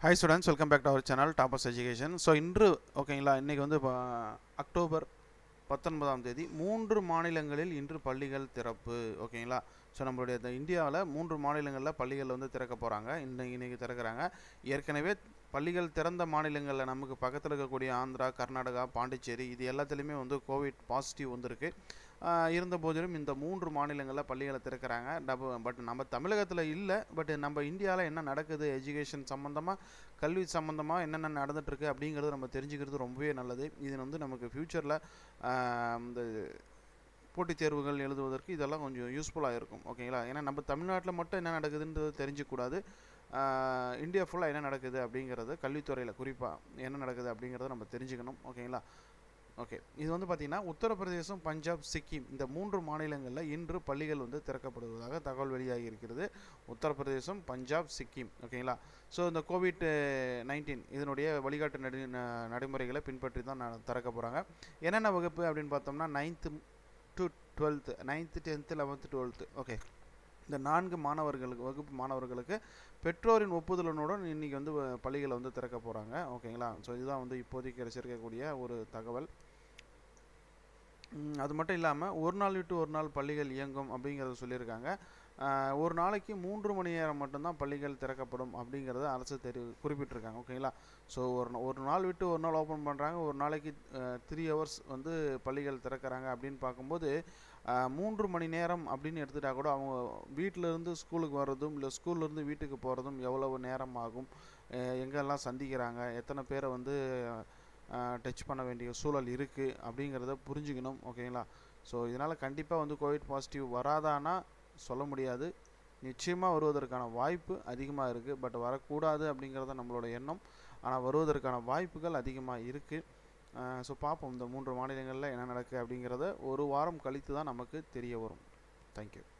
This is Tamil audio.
hi students welcome back to our channel Toppers Education so இன்று ஓகேங்களா இன்றைக்கி வந்து இப்போ அக்டோபர் பத்தொன்பதாம் தேதி மூன்று மாநிலங்களில் இன்று பள்ளிகள் திறப்பு ஓகேங்களா ஸோ நம்மளுடைய இந்த இந்தியாவில் மூன்று மாநிலங்களில் பள்ளிகள் வந்து திறக்க போகிறாங்க இன்னைக்கு இன்றைக்கி திறக்கிறாங்க ஏற்கனவே பள்ளிகள் திறந்த மாநிலங்களில் நமக்கு பக்கத்தில் இருக்கக்கூடிய ஆந்திரா கர்நாடகா பாண்டிச்சேரி இது எல்லாத்துலேயுமே வந்து கோவிட் பாசிட்டிவ் வந்திருக்கு ஆஹ் இருந்த போதிலும் இந்த மூன்று மாநிலங்களில் பள்ளிகளை திறக்கிறாங்க டபு பட் நம்ம தமிழகத்தில் இல்லை பட் நம்ம இந்தியாவில் என்ன நடக்குது எஜுகேஷன் சம்மந்தமாக கல்வி சம்மந்தமாக என்னென்ன நடந்துட்டுருக்கு அப்படிங்கிறது நம்ம தெரிஞ்சுக்கிறது ரொம்பவே நல்லது இது வந்து நமக்கு ஃப்யூச்சரில் இந்த போட்டித் தேர்வுகள் எழுதுவதற்கு இதெல்லாம் கொஞ்சம் யூஸ்ஃபுல்லாக இருக்கும் ஓகேங்களா ஏன்னா நம்ம தமிழ்நாட்டில் மட்டும் என்ன நடக்குதுன்றது தெரிஞ்சுக்கூடாது ஆஹ் இந்தியா ஃபுல்லாக என்ன நடக்குது அப்படிங்கிறது கல்வித்துறையில் குறிப்பாக என்ன நடக்குது அப்படிங்கிறத நம்ம தெரிஞ்சுக்கணும் ஓகேங்களா ஓகே இது வந்து பார்த்திங்கன்னா உத்தரப்பிரதேசம் பஞ்சாப் சிக்கிம் இந்த மூன்று மாநிலங்களில் இன்று பள்ளிகள் வந்து திறக்கப்படுவதாக தகவல் வெளியாகி இருக்கிறது உத்தரப்பிரதேசம் பஞ்சாப் சிக்கிம் ஓகேங்களா ஸோ இந்த கோவிட் நைன்டீன் இதனுடைய வழிகாட்டு நடு ந- நடைமுறைகளை பின்பற்றி தான் ந- திறக்க போகிறாங்க என்னென்ன வகுப்பு அப்படின்னு பார்த்தோம்னா ninth to twelfth ninth tenth eleventh twelfth okay இந்த நான்கு மாணவர்களுக்கு வகுப்பு மாணவர்களுக்கு பெற்றோரின் ஒப்புதலுடன் இன்றைக்கி வந்து வ- பள்ளிகளை வந்து திறக்க போகிறாங்க ஓகேங்களா ஸோ இதுதான் வந்து இப்போதைக்கு கிடைச்சிருக்கக்கூடிய ஒரு தகவல் ம், அது மட்டும் இல்லாமல் ஒரு நாள் விட்டு ஒரு நாள் பள்ளிகள் இயங்கும் அப்படிங்கிறத சொல்லியிருக்காங்க ஆஹ், ஒரு நாளைக்கு மூன்று மணி நேரம் மட்டும்தான் பள்ளிகள் திறக்கப்படும் அப்படிங்கிறத அரசு தெரி குறிப்பிட்டிருக்காங்க ஓகேங்களா ஸோ ஒரு நா- ஒரு நாள் விட்டு ஒரு நாள் ஓப்பன் பண்ணுறாங்க ஒரு நாளைக்கு த்ரீ ஹவர்ஸ் வந்து பள்ளிகள் திறக்கிறாங்க அப்படின்னு பார்க்கும்போது ஆஹ், மூன்று மணி நேரம் அப்படின்னு எடுத்துட்டா கூட அவங்க வீட்டில இருந்து ஸ்கூலுக்கு வர்றதும் இல்லை ஸ்கூல்லேருந்து வீட்டுக்கு போகிறதும் எவ்வளவு நேரம் ஆகும் அஹ் எங்கெல்லாம் சந்திக்கிறாங்க எத்தனை பேரை வந்து டச் பண்ண வேண்டிய சூழல் இருக்குது அப்படிங்கிறத புரிஞ்சுக்கணும் ஓகேங்களா ஸோ இதனால் கண்டிப்பாக வந்து கோவிட் பாசிட்டிவ் வராதானா சொல்ல முடியாது நிச்சயமாக வருவதற்கான வாய்ப்பு அதிகமாக இருக்குது பட் வரக்கூடாது அப்படிங்கிறத நம்மளோட எண்ணம் ஆனால் வருவதற்கான வாய்ப்புகள் அதிகமாக இருக்குது ஸோ பார்ப்போம் இந்த மூன்று மாநிலங்களில் என்ன நடக்குது அப்படிங்கிறத ஒரு வாரம் கழித்து தான் நமக்கு தெரிய வரும் தேங்க்யூ